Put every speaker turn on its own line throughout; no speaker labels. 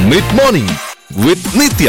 Mid morning വിത്ത് നിത്യ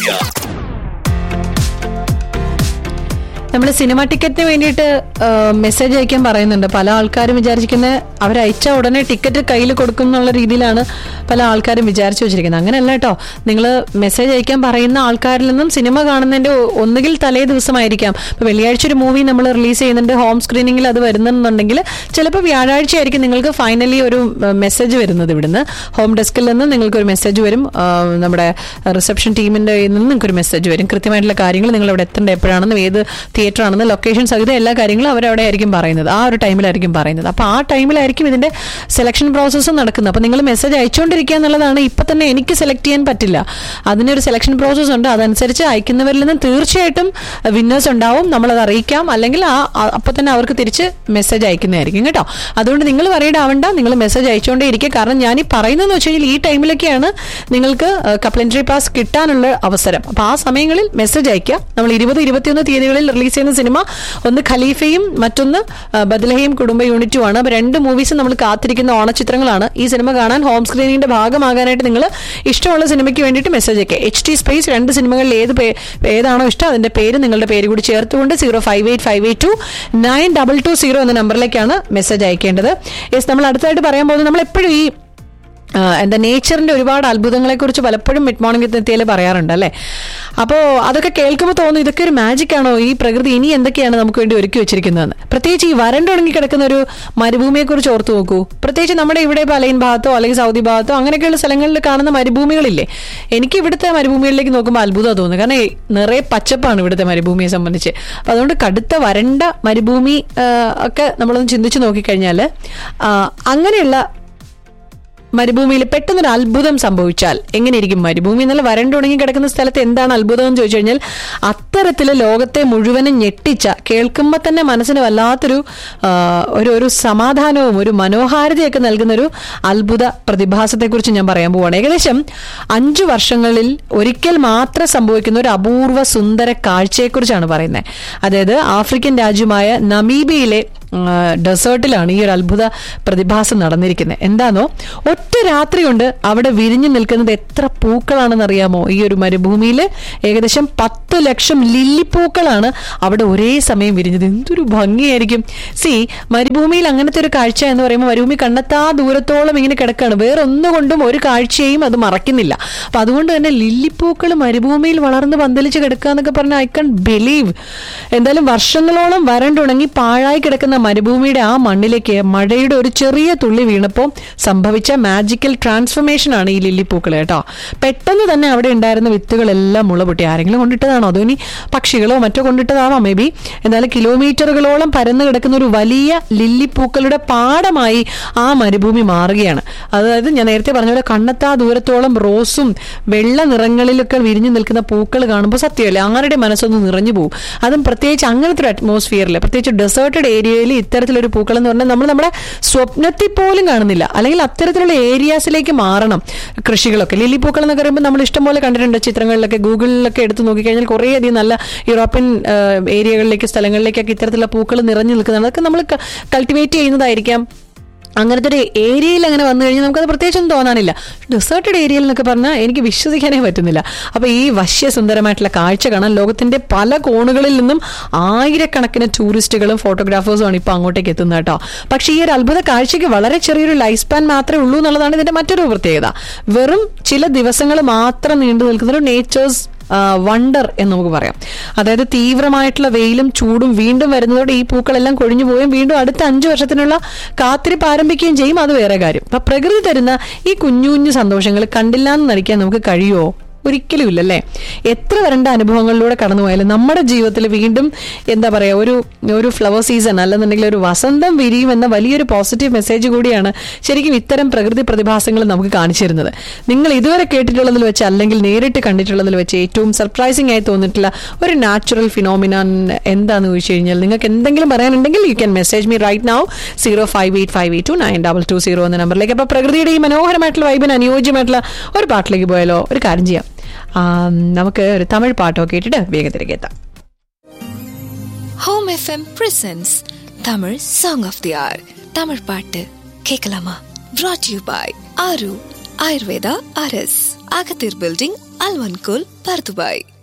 നമ്മൾ cinema ടിക്കറ്റിന് വേണ്ടിയിട്ട് മെസ്സേജ് അയക്കാൻ പറയുന്നുണ്ട് പല ആൾക്കാരും വിചാരിക്കുന്ന അവരയച്ച ഉടനെ ടിക്കറ്റ് കയ്യിൽ കൊടുക്കും എന്നുള്ള രീതിയിലാണ് പല ആൾക്കാരും വിചാരിച്ചു വെച്ചിരിക്കുന്നത് അങ്ങനെയല്ല കേട്ടോ നിങ്ങൾ മെസ്സേജ് അയക്കാൻ പറയുന്ന ആൾക്കാരിൽ നിന്നും സിനിമ കാണുന്നതിന്റെ ഒ- ഒന്നുകിൽ തലേ ദിവസമായിരിക്കാം ഇപ്പൊ വെള്ളിയാഴ്ച ഒരു മൂവി നമ്മൾ റിലീസ് ചെയ്യുന്നുണ്ട് ഹോം സ്ക്രീനിങ്ങിൽ അത് വരുന്നുണ്ടെങ്കിൽ ചിലപ്പോൾ വ്യാഴാഴ്ച ആയിരിക്കും നിങ്ങൾക്ക് ഫൈനലി ഒരു മെസ്സേജ് വരുന്നത് ഇവിടുന്ന് ഹോം ഡെസ്കിൽ നിന്ന് നിങ്ങൾക്ക് ഒരു മെസ്സേജ് വരും ആ, നമ്മുടെ റിസപ്ഷൻ ടീമിന്റെ കയ്യിൽ നിന്ന് നിങ്ങൾക്ക് ഒരു മെസ്സേജ് വരും കൃത്യമായിട്ടുള്ള കാര്യങ്ങൾ നിങ്ങൾ ഇവിടെ എത്തേണ്ട എപ്പോഴാണെന്നും ഏത് തിയേറ്റർ ആണെന്ന് ലൊക്കേഷൻ സഹിതം എല്ലാ കാര്യങ്ങളും അവരവിടെ ആയിരിക്കും പറയുന്നത് ആ ഒരു ടൈമിലായിരിക്കും പറയുന്നത് അപ്പോൾ ആ ടൈമിലായിരിക്കും ഇതിന്റെ സെലക്ഷൻ പ്രോസസ്സ് നടക്കുന്നത് അപ്പോൾ നിങ്ങൾ മെസ്സേജ് അയച്ചുകൊണ്ടിരിക്കുക എന്നുള്ളതാണ് ഇപ്പൊ തന്നെ എനിക്ക് സെലക്ട് ചെയ്യാൻ പറ്റില്ല അതിനൊരു സെലക്ഷൻ പ്രോസസ്സ് ഉണ്ട് അതനുസരിച്ച് അയക്കുന്നവരിൽ നിന്ന് തീർച്ചയായിട്ടും വിന്നേഴ്സ് ഉണ്ടാവും നമ്മളത് അറിയിക്കാം അല്ലെങ്കിൽ ആ ആ- അപ്പൊ തന്നെ അവർക്ക് തിരിച്ച് മെസ്സേജ് അയക്കുന്നതായിരിക്കും കേട്ടോ അതുകൊണ്ട് നിങ്ങൾ വറീഡ് ആവണ്ട നിങ്ങൾ മെസ്സേജ് അയച്ചുകൊണ്ടേ ഇരിക്കുക കാരണം ഞാൻ ഈ പറയുന്നതെന്ന് വെച്ച് കഴിഞ്ഞാൽ ഈ ടൈമിലൊക്കെയാണ് നിങ്ങൾക്ക് കപ്ലൻട്രി പാസ് കിട്ടാനുള്ള അവസരം അപ്പൊ ആ സമയങ്ങളിൽ മെസ്സേജ് അയക്കുക നമ്മൾ ഇരുപത് ഇരുപത്തിയൊന്ന് തീയതികളിൽ റിലീസ് ചെയ്യുന്ന സിനിമ ഒന്ന് ഖലീഫയും മറ്റൊന്ന് ആ, ബദലഹയും കുടുംബ യൂണിറ്റുമാണ് അപ്പൊ രണ്ട് മൂവീസും നമ്മൾ കാത്തിരിക്കുന്ന ഓണച്ചിത്രങ്ങളാണ് ഈ സിനിമ കാണാൻ ഹോം സ്ക്രീനിങ്ങിന്റെ ഭാഗമാകാനായിട്ട് നിങ്ങൾ ഇഷ്ടമുള്ള സിനിമയ്ക്ക് വേണ്ടിയിട്ട് മെസ്സേജ് അയക്കുക എച്ച് ടി സ്പേസ് രണ്ട് സിനിമകളിൽ ഏത് പേ- ഏതാണോ ഇഷ്ടം അതിന്റെ പേര് നിങ്ങളുടെ പേര് കൂടി ചേർത്തുകൊണ്ട് zero five eight five eight two nine double two zero എന്ന നമ്പറിലേക്കാണ് മെസ്സേജ് അയക്കേണ്ടത് യെസ് നമ്മൾ അടുത്തായിട്ട് പറയാൻ പോകുന്നത് നമ്മൾ എപ്പോഴും ഈ ആ, എന്താ നേച്ചറിന്റെ ഒരുപാട് അത്ഭുതങ്ങളെ കുറിച്ച് പലപ്പോഴും മിഡ് മോർണിംഗ് എത്തിയാൽ പറയാറുണ്ട് അല്ലേ അപ്പോൾ അതൊക്കെ കേൾക്കുമ്പോൾ തോന്നും ഇതൊക്കെ ഒരു മാജിക് ആണോ ഈ പ്രകൃതി ഇനി എന്തൊക്കെയാണ് നമുക്ക് വേണ്ടി ഒരുക്കി വെച്ചിരിക്കുന്നതെന്ന് പ്രത്യേകിച്ച് ഈ വരണ്ടുണങ്ങി കിടക്കുന്ന ഒരു മരുഭൂമിയെ കുറിച്ച് ഓർത്തു നോക്കൂ പ്രത്യേകിച്ച് നമ്മുടെ ഇവിടെ പലയിൻ ഭാഗത്തോ അല്ലെങ്കിൽ സൗദി ഭാഗത്തോ അങ്ങനെയൊക്കെയുള്ള സ്ഥലങ്ങളിൽ കാണുന്ന മരുഭൂമികളില്ലേ എനിക്ക് ഇവിടുത്തെ മരുഭൂമികളിലേക്ക് നോക്കുമ്പോൾ അത്ഭുതമാണ് തോന്നുന്നത് കാരണം ഈ നിറയെ പച്ചപ്പാണ് ഇവിടുത്തെ മരുഭൂമിയെ സംബന്ധിച്ച് അപ്പൊ അതുകൊണ്ട് കടുത്ത വരണ്ട മരുഭൂമി ആ, ഒക്കെ നമ്മളൊന്ന് ചിന്തിച്ചു നോക്കിക്കഴിഞ്ഞാൽ അങ്ങനെയുള്ള മരുഭൂമിയിൽ പെട്ടെന്നൊരു അത്ഭുതം സംഭവിച്ചാൽ എങ്ങനെയിരിക്കും മരുഭൂമി എന്നുള്ള വരണ്ടുണങ്ങി കിടക്കുന്ന സ്ഥലത്ത് എന്താണ് അത്ഭുതം എന്ന് ചോദിച്ചു കഴിഞ്ഞാൽ അത്തരത്തിൽ ലോകത്തെ മുഴുവനും ഞെട്ടിച്ച കേൾക്കുമ്പോൾ തന്നെ മനസ്സിന് വല്ലാത്തൊരു ആ, ഒരു ഒരു സമാധാനവും ഒരു മനോഹാരിതയൊക്കെ നൽകുന്ന ഒരു അത്ഭുത പ്രതിഭാസത്തെക്കുറിച്ച് ഞാൻ പറയാൻ പോവുകയാണ് ഏകദേശം അഞ്ചു വർഷങ്ങളിൽ ഒരിക്കൽ മാത്രം സംഭവിക്കുന്ന ഒരു അപൂർവ സുന്ദര കാഴ്ചയെക്കുറിച്ചാണ് പറയുന്നത് അതായത് ആഫ്രിക്കൻ രാജ്യമായ നമീബിയയിലെ ഡെസേർട്ടിലാണ് ഈ ഒരു അത്ഭുത പ്രതിഭാസം നടന്നിരിക്കുന്നത് എന്താണോ ഒറ്റ രാത്രി കൊണ്ട് അവിടെ വിരിഞ്ഞു നിൽക്കുന്നത് എത്ര പൂക്കളാണെന്ന് അറിയാമോ ഈ ഒരു മരുഭൂമിയിൽ ഏകദേശം പത്ത് ലക്ഷം ലില്ലിപ്പൂക്കളാണ് അവിടെ ഒരേ സമയം വിരിഞ്ഞത് എന്തൊരു ഭംഗിയായിരിക്കും സി മരുഭൂമിയിൽ അങ്ങനത്തെ ഒരു കാഴ്ച എന്ന് പറയുമ്പോൾ മരുഭൂമി കണ്ണെത്താ ദൂരത്തോളം ഇങ്ങനെ കിടക്കുകയാണ് വേറെ ഒന്നുകൊണ്ടും ഒരു കാഴ്ചയും അത് മറക്കുന്നില്ല അപ്പൊ അതുകൊണ്ട് തന്നെ ലില്ലിപ്പൂക്കൾ മരുഭൂമിയിൽ വളർന്ന് പന്തലിച്ച് കിടക്കുക എന്നൊക്കെ പറഞ്ഞാൽ ഐ കൺ ബിലീവ് എന്തായാലും വർഷങ്ങളോളം വരണ്ടുണങ്ങി പാഴായി കിടക്കുന്ന മരുഭൂമിയുടെ ആ മണ്ണിലേക്ക് മഴയുടെ ഒരു ചെറിയ തുള്ളി വീണപ്പോൾ സംഭവിച്ച മാജിക്കൽ ട്രാൻസ്ഫർമേഷൻ ആണ് ഈ ലില്ലിപ്പൂക്കൾ കേട്ടോ പെട്ടെന്ന് തന്നെ അവിടെ ഉണ്ടായിരുന്ന വിത്തുകളെല്ലാം മുളപൊട്ടി ആരെങ്കിലും കൊണ്ടിട്ടതാണോ അതോ ഇനി പക്ഷികളോ മറ്റോ കൊണ്ടിട്ടതാണോ മേ ബി എന്തായാലും കിലോമീറ്ററുകളോളം പരന്നു കിടക്കുന്ന ഒരു വലിയ ലില്ലിപ്പൂക്കളുടെ പാടമായി ആ മരുഭൂമി മാറുകയാണ് അതായത് ഞാൻ നേരത്തെ പറഞ്ഞ പോലെ കണ്ണെത്താ ദൂരത്തോളം റോസും വെള്ള നിറങ്ങളിലൊക്കെ വിരിഞ്ഞു നിൽക്കുന്ന പൂക്കൾ കാണുമ്പോൾ സത്യമല്ലേ ആരുടെ മനസ്സൊന്ന് നിറഞ്ഞു പോകും അതും പ്രത്യേകിച്ച് അങ്ങനത്തെ ഒരു അറ്റ്മോസ്ഫിയറിൽ പ്രത്യേകിച്ച് ഡെസേർട്ടഡ് ഏരിയയിൽ ഇത്തരത്തിലൊരു പൂക്കൾ എന്ന് പറഞ്ഞാൽ നമ്മൾ നമ്മുടെ സ്വപ്നത്തിൽ പോലും കാണുന്നില്ല അല്ലെങ്കിൽ അത്തരത്തിലുള്ള ഏരിയാസിലേക്ക് മാറണം കൃഷികളൊക്കെ ലില്ലി പൂക്കൾ എന്നൊക്കെ പറയുമ്പോൾ നമ്മൾ ഇഷ്ടംപോലെ കണ്ടിട്ടുണ്ട് ചിത്രങ്ങളിലൊക്കെ ഗൂഗിളിലൊക്കെ എടുത്ത് നോക്കിക്കഴിഞ്ഞാൽ കുറേയധികം നല്ല യൂറോപ്യൻ ആ, ഏരിയകളിലേക്ക് സ്ഥലങ്ങളിലേക്കൊക്കെ ഇത്തരത്തിലുള്ള പൂക്കൾ നിറഞ്ഞു നിൽക്കുന്നതാണ് അതൊക്കെ നമ്മൾ കൾട്ടിവേറ്റ് ചെയ്യുന്നതായിരിക്കാം അങ്ങനത്തെ ഒരു ഏരിയയിൽ അങ്ങനെ വന്നു കഴിഞ്ഞാൽ നമുക്കത് പ്രത്യേകിച്ചൊന്നും തോന്നാനില്ല ഡെസേർട്ടഡ് ഏരിയയിൽ എന്നൊക്കെ പറഞ്ഞാൽ എനിക്ക് വിശ്വസിക്കാനേ പറ്റുന്നില്ല അപ്പോൾ ഈ വശ്യസുന്ദരമായിട്ടുള്ള കാഴ്ച കാണാൻ ലോകത്തിന്റെ പല കോണുകളിൽ നിന്നും ആയിരക്കണക്കിന് ടൂറിസ്റ്റുകളും ഫോട്ടോഗ്രാഫേഴ്സും ആണ് ഇപ്പോൾ അങ്ങോട്ടേക്ക് എത്തുന്നത് കേട്ടോ പക്ഷേ ഈ ഒരു അത്ഭുത കാഴ്ചയ്ക്ക് വളരെ ചെറിയൊരു ലൈഫ് സ്പാൻ മാത്രമേ ഉള്ളൂ എന്നുള്ളതാണ് ഇതിന്റെ മറ്റൊരു പ്രത്യേകത വെറും ചില ദിവസങ്ങൾ മാത്രം നീണ്ടു നിൽക്കുന്ന ഒരു നേച്ചേഴ്സ് വണ്ടർ എന്ന് നമുക്ക് പറയാം അതായത് തീവ്രമായിട്ടുള്ള വെയിലും ചൂടും വീണ്ടും വരുന്നതോടെ ഈ പൂക്കളെല്ലാം കൊഴിഞ്ഞു പോവുകയും വീണ്ടും അടുത്ത അഞ്ചു വർഷത്തിനുള്ള കാത്തിരിപ്പ് ആരംഭിക്കുകയും ചെയ്യും അത് വേറെ കാര്യം അപ്പൊ പ്രകൃതി തരുന്ന ഈ കുഞ്ഞു കുഞ്ഞു സന്തോഷങ്ങൾ കണ്ടില്ല എന്ന് നടിക്കാൻ നമുക്ക് കഴിയുമോ ഒരിക്കലും ഇല്ലല്ലേ എത്ര വരണ്ട അനുഭവങ്ങളിലൂടെ കടന്നു പോയാലും നമ്മുടെ ജീവിതത്തിൽ വീണ്ടും എന്താ പറയാ ഒരു ഒരു ഫ്ലവർ സീസൺ അല്ലെന്നുണ്ടെങ്കിൽ ഒരു വസന്തം വിരിയും എന്ന വലിയൊരു പോസിറ്റീവ് മെസ്സേജ് കൂടിയാണ് ശരിക്കും ഇത്തരം പ്രകൃതി പ്രതിഭാസങ്ങൾ നമുക്ക് കാണിച്ചു തരുന്നത് നിങ്ങൾ ഇതുവരെ കേട്ടിട്ടുള്ളതിൽ വെച്ച് അല്ലെങ്കിൽ നേരിട്ട് കണ്ടിട്ടുള്ളതിൽ വെച്ച് ഏറ്റവും സർപ്രൈസിംഗ് ആയി തോന്നിയിട്ടുള്ള ഒരു നാച്ചുറൽ ഫിനോമിനാൻ എന്താണെന്ന് ചോദിച്ചു കഴിഞ്ഞാൽ നിങ്ങൾക്ക് എന്തെങ്കിലും പറയാനുണ്ടെങ്കിൽ you can message me right now zero five eight five eight two nine double two zero എന്ന നമ്പറിലേക്ക് അപ്പോൾ പ്രകൃതിയുടെ ഈ മനോഹരമായിട്ടുള്ള വൈബിന് അനുയോജ്യമായിട്ടുള്ള ഒരു പാട്ടിലേക്ക് പോയാലോ ഒരു കാര്യം ചെയ്യാം ആ, നമുക്ക് ഒരു തമിഴ് പാട്ടൊക്കെ കേട്ടിട്ട് വേഗത്തിലേക്ക് എത്താം
home F M presents Tamil song of the year Tamil பாட்டு கேட்கலாமா brought யூ பாய் ஆரு Ayurveda அரஸ் Agathir Building, Alvankul, Pardubai.